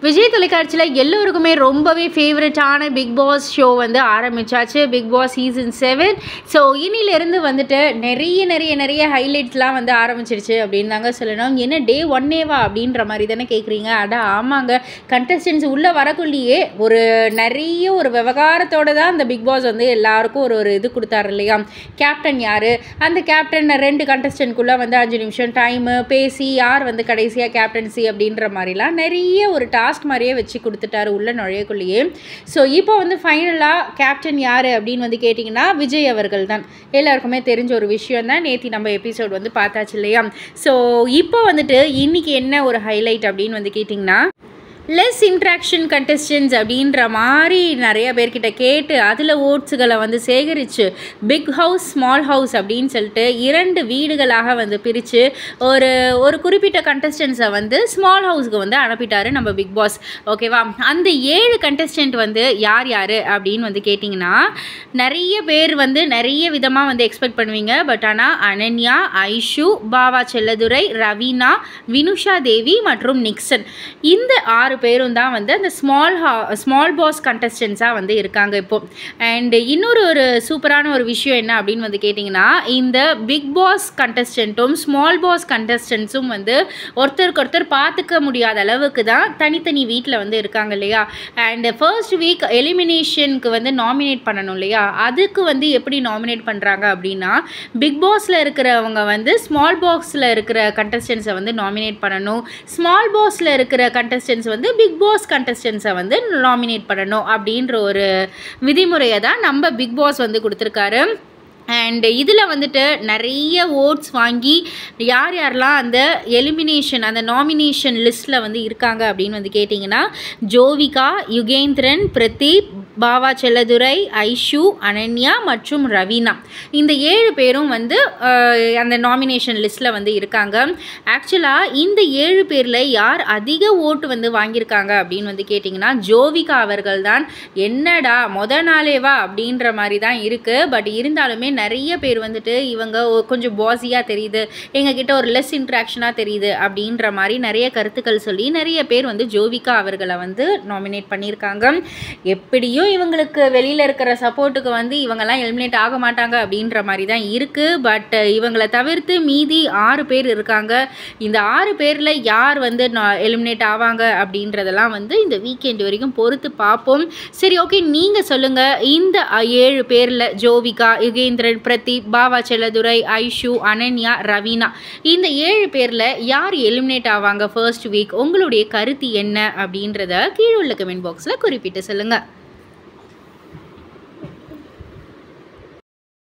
விஜய் தொலைக்காட்சியில் எல்லோருக்குமே ரொம்பவே ஃபேவரட்டான பிக் பாஸ் ஷோ வந்து ஆரம்பிச்சாச்சு Bigg Boss season seven so இன்னிலேருந்து வந்துட்டு நிறைய நிறைய நிறைய ஹைலைட்ஸ்லாம் வந்து ஆரம்பிச்சிருச்சு அப்படின்னு தாங்க சொல்லணும் என்ன டே ஒன்னேவா அப்படின்ற மாதிரி தானே கேட்குறீங்க அட ஆமாங்க கண்டஸ்டன்ஸ் உள்ளே வரக்குள்ளேயே ஒரு நிறைய ஒரு விவகாரத்தோட தான் அந்த பிக் பாஸ் வந்து எல்லாருக்கும் ஒரு ஒரு இது கொடுத்தாரு இல்லையா கேப்டன் யார் அந்த கேப்டன் ரெண்டு கண்டஸ்டன்ட்குள்ளே வந்து அஞ்சு நிமிஷம் டைமு பேசி யார் வந்து கடைசியாக கேப்டன்சி அப்படின்ற மாதிரிலாம் நிறைய ஒரு டாஸ்க் மாதிரியே வச்சு கொடுத்துட்டாரு உள்ள நுழையக்குள்ளேயே ஸோ இப்போ வந்து ஃபைனலாக கேப்டன் யார் அப்படின்னு வந்து கேட்டிங்கன்னா விஜய் அவர்கள் தான் எல்லாருக்குமே தெரிஞ்ச ஒரு விஷயம் தான் நேத்தி நம்ம எபிசோட் வந்து பார்த்தாச்சு இல்லையா ஸோ இப்போ வந்துட்டு இன்னைக்கு என்ன ஒரு ஹைலைட் அப்படின்னு வந்து கேட்டிங்கன்னா லெஸ் இன்ட்ராக்ஷன் கண்டஸ்டன்ஸ் அப்படின்ற மாதிரி நிறைய பேர்கிட்ட கேட்டு அதில் ஓட்ஸுகளை வந்து சேகரித்து பிக் ஹவுஸ் ஸ்மால் ஹவுஸ் அப்படின்னு சொல்லிட்டு இரண்டு வீடுகளாக வந்து பிரித்து ஒரு ஒரு குறிப்பிட்ட கண்டஸ்டன்ஸை வந்து ஸ்மால் ஹவுஸ்க்கு வந்து அனுப்பிட்டாரு நம்ம பிக் பாஸ் ஓகேவா அந்த ஏழு கண்டஸ்டன்ட் வந்து யார் யார் அப்படின்னு வந்து கேட்டிங்கன்னா நிறைய பேர் வந்து நிறைய விதமாக வந்து எக்ஸ்பெக்ட் பண்ணுவீங்க பட் ஆனால் அனன்யா ஐஷு பாவா செல்லதுரை ரவீனா வினுஷா தேவி மற்றும் நிக்சன் இந்த ஆறு பேரும் தான் வந்து அந்த ஸ்மால் ஹா ஸ்மால் பாஸ் கண்டஸ்டன்ஸாக வந்து இருக்காங்க இப்போ அண்ட் இன்னொரு ஒரு சூப்பரான ஒரு விஷயம் என்ன அப்படின்னு வந்து கேட்டிங்கன்னா இந்த பிக் பாஸ் கண்டஸ்டன்ட்டும் ஸ்மால் பாஸ் கண்டஸ்டன்ஸும் வந்து ஒருத்தருக்கு ஒருத்தர் பார்த்துக்க முடியாத அளவுக்கு தான் தனித்தனி வீட்டில் வந்து இருக்காங்க இல்லையா அண்ட் ஃபர்ஸ்ட் வீக் எலிமினேஷனுக்கு வந்து நாமினேட் பண்ணணும் இல்லையா அதுக்கு வந்து எப்படி நாமினேட் பண்ணுறாங்க அப்படின்னா பிக் பாஸில் இருக்கிறவங்க வந்து ஸ்மால் பாக்ஸில் இருக்கிற கண்டஸ்டன்ஸை வந்து நாமினேட் பண்ணணும் ஸ்மால் பாஸில் இருக்கிற கண்டஸ்டன்ஸ் வந்து பிக் பாஸ் கண்டஸ்டன்ஸை வந்து நாமினேட் பண்ணணும் அப்படின்ற ஒரு விதிமுறையை தான் நம்ம பிக் பாஸ் வந்து கொடுத்துருக்காரு அண்ட் இதில் வந்துட்டு நிறைய ஓட்ஸ் வாங்கி யார் யாரெல்லாம் அந்த எலிமினேஷன் அந்த நாமினேஷன் லிஸ்ட்டில் வந்து இருக்காங்க அப்படின்னு வந்து கேட்டிங்கன்னா ஜோவிகா யுகேந்திரன் பிரதீப் பாவா செல்லதுரை ஐஷு அனன்யா மற்றும் ரவீனா இந்த ஏழு பேரும் வந்து அஹ், அந்த நாமினேஷன் லிஸ்ட்டில் வந்து இருக்காங்க ஆக்சுவலாக இந்த ஏழு பேரில் யார் அதிக ஓட்டு வந்து வாங்கியிருக்காங்க அப்படின்னு வந்து கேட்டிங்கன்னா ஜோவிகா அவர்கள் தான் என்னடா மொத நாளேவா அப்படின்ற மாதிரி தான் இருக்குது பட் இருந்தாலுமே நிறைய பேர் வந்துட்டு இவங்க ஒ- கொஞ்சம் பாஸியாக தெரியுது எங்ககிட்ட ஒரு லெஸ் இன்ட்ராக்ஷனாக தெரியுது அப்படின்ற மாதிரி நிறைய கருத்துக்கள் சொல்லி நிறைய பேர் வந்து ஜோவிகா அவர்களை வந்து நாமினேட் பண்ணியிருக்காங்க எப்படியும் இவங்களுக்கு வெளியில் இருக்கிற சப்போர்ட்டுக்கு வந்து இவங்கெல்லாம் எலிமினேட் ஆக மாட்டாங்க அப்படின்ற மாதிரி தான் இருக்குது பட் இவங்களை தவிர்த்து மீதி ஆறு பேர் இருக்காங்க இந்த ஆறு பேரில் யார் வந்து எலிமினேட் ஆவாங்க அப்படின்றதெல்லாம் வந்து இந்த வீக்கெண்ட் வரைக்கும் பொறுத்து பார்ப்போம் சரி ஓகே நீங்கள் சொல்லுங்கள் இந்த அஹ், ஏழு பேரில் ஜோவிகா யுகேந்திரன் பிரதீப் பாவா செல்லதுரை ஐஷு அனன்யா ரவீனா இந்த ஏழு பேரில் யார் எலிமினேட் ஆவாங்க ஃபர்ஸ்ட் வீக் உங்களுடைய கருத்து என்ன அப்படின்றத கீழே உள்ள கமெண்ட் பாக்ஸில் குறிப்பிட்டு சொல்லுங்கள்